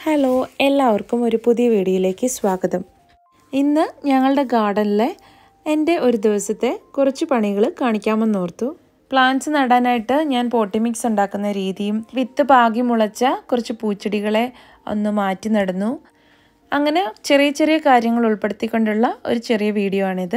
hello എല്ലാവർക്കും ഒരു പുതിയ വീഡിയോയിലേക്ക് സ്വാഗതം ഇന്ന് ഞങ്ങളുടെ ഗാർഡനിലെ എൻ്റെ ഒരു ദിവസത്തെ കുറച്ച് പണികൾ കാണിക്കാമെന്നോർത്തു പ്ലാന്റ്സ് നടാനായിട്ട് ഞാൻ പോട്ടി മിക്സ് ഉണ്ടാക്കുന്ന രീതിയും വിത്ത് പാകി മുളച്ച കുറച്ച് പൂച്ചെടികളെ ഒന്ന് മാറ്റി നടന്നു അങ്ങനെ ചെറിയ ചെറിയ കാര്യങ്ങൾ ഉൾപ്പെടുത്തിക്കൊണ്ടുള്ള ഒരു ചെറിയ വീഡിയോ ആണിത്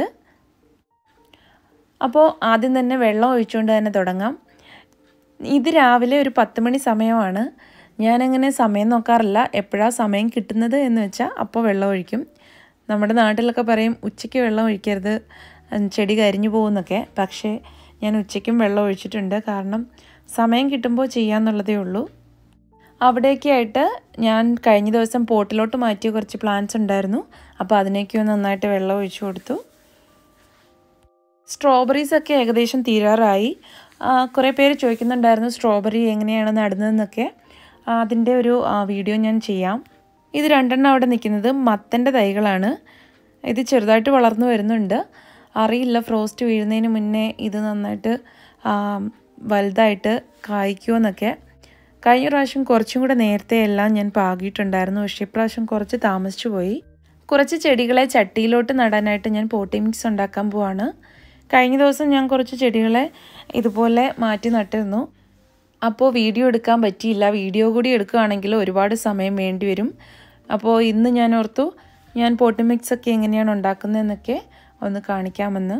അപ്പോൾ ആദ്യം തന്നെ വെള്ളം ഒഴിച്ചുകൊണ്ട് തന്നെ തുടങ്ങാം ഇത് രാവിലെ ഒരു പത്ത് മണി സമയമാണ് ഞാനങ്ങനെ സമയം നോക്കാറില്ല എപ്പോഴാണ് സമയം കിട്ടുന്നത് എന്ന് വെച്ചാൽ അപ്പോൾ വെള്ളം ഒഴിക്കും നമ്മുടെ നാട്ടിലൊക്കെ പറയും ഉച്ചയ്ക്ക് വെള്ളം ഒഴിക്കരുത് ചെടി കരിഞ്ഞു പോകുന്നൊക്കെ പക്ഷേ ഞാൻ ഉച്ചയ്ക്കും വെള്ളം ഒഴിച്ചിട്ടുണ്ട് കാരണം സമയം കിട്ടുമ്പോൾ ചെയ്യാമെന്നുള്ളതേ ഉള്ളൂ അവിടേക്ക് ആയിട്ട് ഞാൻ കഴിഞ്ഞ ദിവസം പോട്ടിലോട്ട് മാറ്റിയ കുറച്ച് പ്ലാന്റ്സ് ഉണ്ടായിരുന്നു അപ്പോൾ അതിനേക്ക് നന്നായിട്ട് വെള്ളം ഒഴിച്ചു കൊടുത്തു സ്ട്രോബെറീസ് ഒക്കെ ഏകദേശം തീരാറായി കുറേ പേര് ചോദിക്കുന്നുണ്ടായിരുന്നു സ്ട്രോബെറി എങ്ങനെയാണ് നടുന്നതെന്നൊക്കെ അതിൻ്റെ ഒരു വീഡിയോ ഞാൻ ചെയ്യാം ഇത് രണ്ടെണ്ണം അവിടെ നിൽക്കുന്നത് മത്തൻ്റെ തൈകളാണ് ഇത് ചെറുതായിട്ട് വളർന്നു വരുന്നുണ്ട് അറിയില്ല ഫ്രോസ്റ്റ് വീഴുന്നതിന് മുന്നേ ഇത് നന്നായിട്ട് വലുതായിട്ട് കായ്ക്കുമെന്നൊക്കെ കഴിഞ്ഞ പ്രാവശ്യം കുറച്ചും കൂടെ നേരത്തെ എല്ലാം ഞാൻ പാകിയിട്ടുണ്ടായിരുന്നു പക്ഷേ ഇപ്രാവശ്യം കുറച്ച് താമസിച്ചു പോയി കുറച്ച് ചെടികളെ ചട്ടിയിലോട്ട് നടാനായിട്ട് ഞാൻ പോട്ടി മിക്സ് ഉണ്ടാക്കാൻ പോവാണ് കഴിഞ്ഞ ദിവസം ഞാൻ കുറച്ച് ചെടികളെ ഇതുപോലെ മാറ്റി നട്ടിരുന്നു അപ്പോൾ വീഡിയോ എടുക്കാൻ പറ്റിയില്ല വീഡിയോ കൂടി എടുക്കുകയാണെങ്കിൽ ഒരുപാട് സമയം വേണ്ടി വരും അപ്പോൾ ഇന്ന് ഞാൻ ഓർത്തു ഞാൻ പോട്ടി മിക്സ് ഒക്കെ എങ്ങനെയാണ് ഉണ്ടാക്കുന്നതെന്നൊക്കെ ഒന്ന് കാണിക്കാമെന്ന്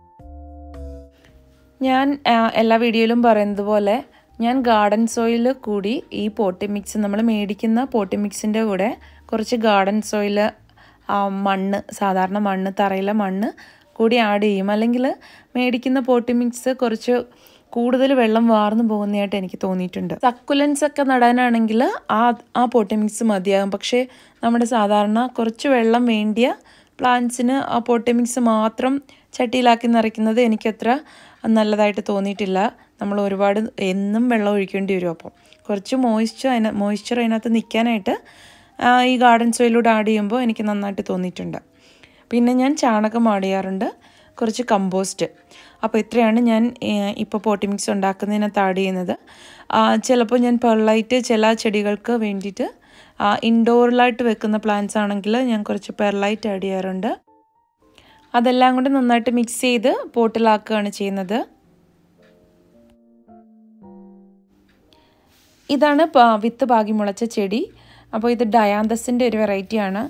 ഞാൻ എല്ലാ വീഡിയോയിലും പറയുന്നത് പോലെ ഞാൻ ഗാർഡൻ സോയിൽ കൂടി ഈ പോട്ടി മിക്സ് നമ്മൾ മേടിക്കുന്ന പോട്ടി മിക്സിൻ്റെ കൂടെ കുറച്ച് ഗാർഡൻ സോയിൽ മണ്ണ് സാധാരണ മണ്ണ് തറയിലെ മണ്ണ് കൂടി ആഡ് ചെയ്യും അല്ലെങ്കിൽ മേടിക്കുന്ന പോട്ടി മിക്സ് കുറച്ച് കൂടുതൽ വെള്ളം വാർന്നു പോകുന്നതായിട്ട് എനിക്ക് തോന്നിയിട്ടുണ്ട് സക്കുലൻസ് ഒക്കെ നടാനാണെങ്കിൽ ആ ആ പോട്ടി മിക്സ് മതിയാകും പക്ഷേ നമ്മുടെ സാധാരണ കുറച്ച് വെള്ളം വേണ്ടിയ പ്ലാന്റ്സിന് ആ പോട്ടി മിക്സ് മാത്രം ചട്ടിയിലാക്കി നിറയ്ക്കുന്നത് എനിക്കത്ര നല്ലതായിട്ട് തോന്നിയിട്ടില്ല നമ്മൾ ഒരുപാട് എന്നും വെള്ളം ഒഴിക്കേണ്ടി വരും അപ്പം കുറച്ച് മോയ്സ്ചർ അതിന് മോയ്സ്ചർ അതിനകത്ത് നിൽക്കാനായിട്ട് ഈ ഗാർഡൻ സോയിലൂടെ ആഡ് ചെയ്യുമ്പോൾ എനിക്ക് നന്നായിട്ട് തോന്നിയിട്ടുണ്ട് പിന്നെ ഞാൻ ചാണകം ആഡ് ചെയ്യാറുണ്ട് കുറച്ച് കമ്പോസ്റ്റ് അപ്പോൾ ഇത്രയാണ് ഞാൻ ഇപ്പോൾ പോട്ടി മിക്സ് ഉണ്ടാക്കുന്നതിനകത്ത് ആഡ് ചെയ്യുന്നത് ചിലപ്പോൾ ഞാൻ പെർലൈറ്റ് ചില ചെടികൾക്ക് വേണ്ടിയിട്ട് ഇൻഡോറിലായിട്ട് വെക്കുന്ന പ്ലാന്റ്സ് ആണെങ്കിൽ ഞാൻ കുറച്ച് പെർലൈറ്റ് ആഡ് ചെയ്യാറുണ്ട് അതെല്ലാം കൊണ്ട് നന്നായിട്ട് മിക്സ് ചെയ്ത് പോട്ടിലാക്കുകയാണ് ചെയ്യുന്നത് ഇതാണ് വിത്ത് പാകി മുളച്ച ചെടി അപ്പോൾ ഇത് ഡയാന്തസിൻ്റെ ഒരു വെറൈറ്റിയാണ്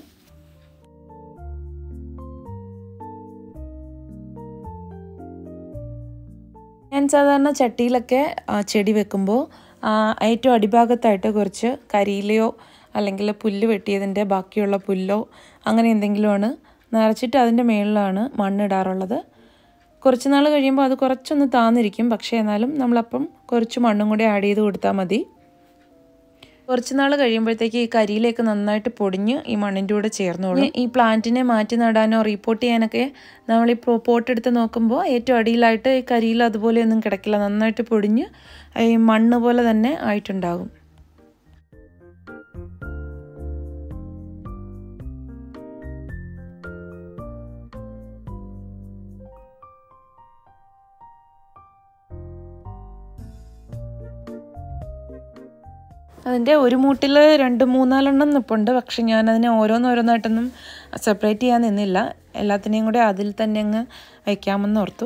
ഞാൻ സാധാരണ ചട്ടിയിലൊക്കെ ചെടി വെക്കുമ്പോൾ ഏറ്റവും അടിഭാഗത്തായിട്ട് കുറച്ച് കരിയിലയോ അല്ലെങ്കിൽ പുല്ല് വെട്ടിയതിൻ്റെ ബാക്കിയുള്ള പുല്ലോ അങ്ങനെ എന്തെങ്കിലുമാണ് നിറച്ചിട്ട് അതിൻ്റെ മുകളിലാണ് മണ്ണിടാറുള്ളത് കുറച്ച് നാൾ കഴിയുമ്പോൾ അത് കുറച്ചൊന്ന് താന്നിരിക്കും പക്ഷേ എന്നാലും നമ്മളപ്പം കുറച്ച് മണ്ണും കൂടി ആഡ് ചെയ്ത് കൊടുത്താൽ മതി കുറച്ച് നാൾ കഴിയുമ്പോഴത്തേക്ക് ഈ കരിയിലേക്ക് നന്നായിട്ട് പൊടിഞ്ഞ് ഈ മണ്ണിൻ്റെ കൂടെ ചേർന്നോളും ഈ പ്ലാന്റിനെ മാറ്റി നടാനോ റീപ്പോർട്ട് ചെയ്യാനൊക്കെ നമ്മൾ ഈ പോട്ടെടുത്ത് നോക്കുമ്പോൾ ഏറ്റവും അടിയിലായിട്ട് ഈ കരിയിൽ അതുപോലെയൊന്നും കിടക്കില്ല നന്നായിട്ട് പൊടിഞ്ഞ് ഈ മണ്ണ് പോലെ തന്നെ ആയിട്ടുണ്ടാകും അതിൻ്റെ ഒരു മൂട്ടിൽ രണ്ട് മൂന്നാലെണ്ണം നിൽപ്പുണ്ട് പക്ഷെ ഞാനതിനെ ഓരോന്നോരോന്നായിട്ടൊന്നും സെപ്പറേറ്റ് ചെയ്യാൻ നിന്നില്ല എല്ലാത്തിനെയും കൂടെ അതിൽ തന്നെ അങ്ങ് വയ്ക്കാമെന്ന് ഓർത്തു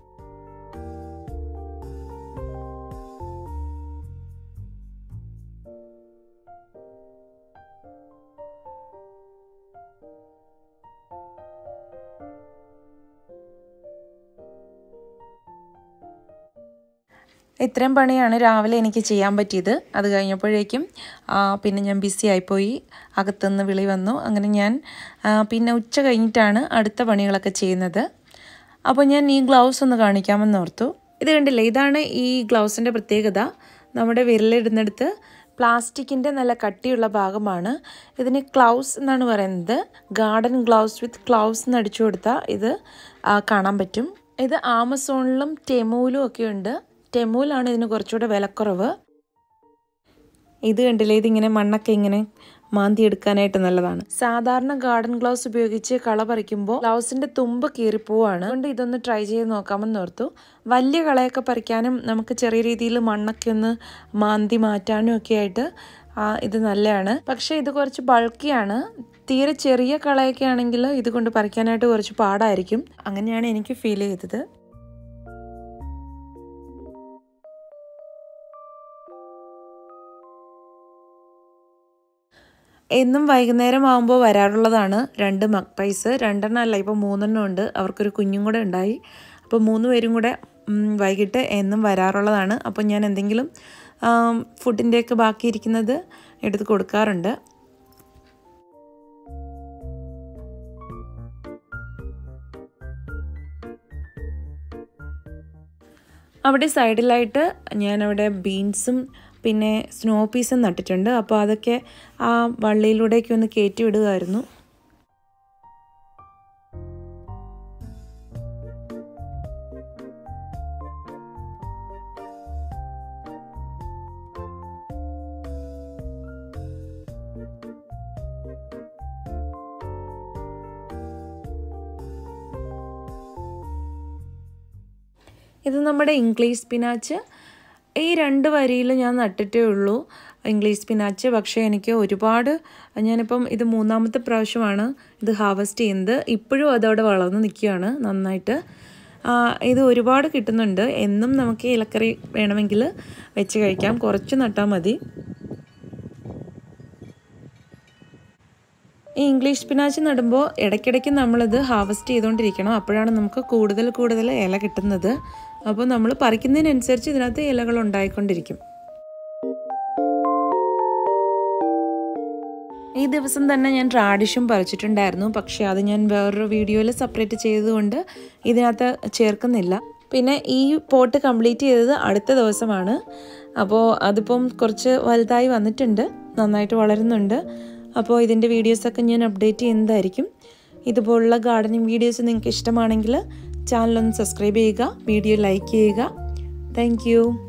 ഇത്രയും പണിയാണ് രാവിലെ എനിക്ക് ചെയ്യാൻ പറ്റിയത് അത് കഴിഞ്ഞപ്പോഴേക്കും പിന്നെ ഞാൻ ബിസി ആയിപ്പോയി അകത്തുനിന്ന് വിളി വന്നു അങ്ങനെ ഞാൻ പിന്നെ ഉച്ച കഴിഞ്ഞിട്ടാണ് അടുത്ത പണികളൊക്കെ ചെയ്യുന്നത് അപ്പോൾ ഞാൻ ഈ ഗ്ലൗസ് ഒന്ന് കാണിക്കാമെന്ന് ഓർത്തു ഇത് കണ്ടില്ലേ ഇതാണ് ഈ ഗ്ലൗസിൻ്റെ പ്രത്യേകത നമ്മുടെ വിരലിടുന്നിടത്ത് പ്ലാസ്റ്റിക്കിൻ്റെ നല്ല കട്ടിയുള്ള ഭാഗമാണ് ഇതിന് ക്ലൗസ് എന്നാണ് പറയുന്നത് ഗാർഡൻ ഗ്ലൗസ് വിത്ത് ക്ലൗസ് എന്ന് അടിച്ചു കൊടുത്താൽ ഇത് കാണാൻ പറ്റും ഇത് ആമസോണിലും ടെമൂലും ഒക്കെ ഉണ്ട് ടെമൂലാണ് ഇതിന് കുറച്ചുകൂടെ വിലക്കുറവ് ഇത് കണ്ടില്ലേ ഇതിങ്ങനെ മണ്ണൊക്കെ ഇങ്ങനെ മാന്തി എടുക്കാനായിട്ട് നല്ലതാണ് സാധാരണ ഗാർഡൻ ഗ്ലൗസ് ഉപയോഗിച്ച് കള പറിക്കുമ്പോൾ ഗ്ലൗസിന്റെ തുമ്പ് കീറിപ്പോവാണ് അതുകൊണ്ട് ഇതൊന്ന് ട്രൈ ചെയ്ത് നോക്കാമെന്ന് ഓർത്തു വലിയ കളയൊക്കെ പറിക്കാനും നമുക്ക് ചെറിയ രീതിയിൽ മണ്ണൊക്കെ ഒന്ന് മാന്തി മാറ്റാനും ഒക്കെ ആയിട്ട് ഇത് നല്ലതാണ് പക്ഷേ ഇത് കുറച്ച് ബൾക്കിയാണ് തീരെ ചെറിയ കളയൊക്കെ ആണെങ്കിൽ ഇത് കൊണ്ട് പറിക്കാനായിട്ട് കുറച്ച് പാടായിരിക്കും അങ്ങനെയാണ് എനിക്ക് ഫീൽ ചെയ്തത് എന്നും വൈകുന്നേരം ആകുമ്പോൾ വരാറുള്ളതാണ് രണ്ട് മക്പൈസ് രണ്ടെണ്ണം അല്ല ഇപ്പോൾ മൂന്നെണ്ണം ഉണ്ട് അവർക്കൊരു കുഞ്ഞും കൂടെ ഉണ്ടായി അപ്പോൾ മൂന്ന് പേരും കൂടെ വൈകിട്ട് എന്നും വരാറുള്ളതാണ് അപ്പോൾ ഞാൻ എന്തെങ്കിലും ഫുഡിൻ്റെയൊക്കെ ബാക്കിയിരിക്കുന്നത് എടുത്ത് കൊടുക്കാറുണ്ട് അവിടെ സൈഡിലായിട്ട് ഞാനവിടെ ബീൻസും പിന്നെ സ്നോ പീസും നട്ടിട്ടുണ്ട് അപ്പോൾ അതൊക്കെ ആ വള്ളിയിലൂടെയൊക്കെ ഒന്ന് കയറ്റി വിടുകയായിരുന്നു ഇത് നമ്മുടെ ഇംഗ്ലീഷ് സ്പിനാച്ച് ഈ രണ്ട് വരിയിൽ ഞാൻ നട്ടിട്ടേ ഉള്ളൂ ഇംഗ്ലീഷ് സ്പിനാച്ച് പക്ഷേ എനിക്ക് ഒരുപാട് ഞാനിപ്പം ഇത് മൂന്നാമത്തെ പ്രാവശ്യമാണ് ഇത് ഹാർവസ്റ്റ് ചെയ്യുന്നത് ഇപ്പോഴും അതവിടെ വളർന്ന് നിൽക്കുകയാണ് നന്നായിട്ട് ഇത് ഒരുപാട് കിട്ടുന്നുണ്ട് എന്നും നമുക്ക് ഇലക്കറി വേണമെങ്കിൽ വെച്ച് കഴിക്കാം കുറച്ച് നട്ടാൽ മതി ഈ ഇംഗ്ലീഷ് സ്പിനാച്ച് നടുമ്പോൾ ഇടയ്ക്കിടയ്ക്ക് നമ്മളിത് ഹാർവസ്റ്റ് ചെയ്തുകൊണ്ടിരിക്കണം അപ്പോഴാണ് നമുക്ക് കൂടുതൽ കൂടുതൽ ഇല കിട്ടുന്നത് അപ്പോൾ നമ്മൾ പറിക്കുന്നതിനനുസരിച്ച് ഇതിനകത്ത് ഇലകൾ ഉണ്ടായിക്കൊണ്ടിരിക്കും ഈ ദിവസം തന്നെ ഞാൻ റാഡിഷും പറിച്ചിട്ടുണ്ടായിരുന്നു പക്ഷേ അത് ഞാൻ വേറൊരു വീഡിയോയിൽ സെപ്പറേറ്റ് ചെയ്തതുകൊണ്ട് ഇതിനകത്ത് ചേർക്കുന്നില്ല പിന്നെ ഈ പോട്ട് കംപ്ലീറ്റ് ചെയ്തത് അടുത്ത ദിവസമാണ് അപ്പോൾ അതിപ്പം കുറച്ച് വലുതായി വന്നിട്ടുണ്ട് നന്നായിട്ട് വളരുന്നുണ്ട് അപ്പോൾ ഇതിൻ്റെ വീഡിയോസൊക്കെ ഞാൻ അപ്ഡേറ്റ് ചെയ്യുന്നതായിരിക്കും ഇതുപോലുള്ള ഗാർഡനിങ് വീഡിയോസ് നിങ്ങൾക്ക് ഇഷ്ടമാണെങ്കിൽ ചാനലൊന്ന് സബ്സ്ക്രൈബ് ചെയ്യുക വീഡിയോ ലൈക്ക് ചെയ്യുക താങ്ക്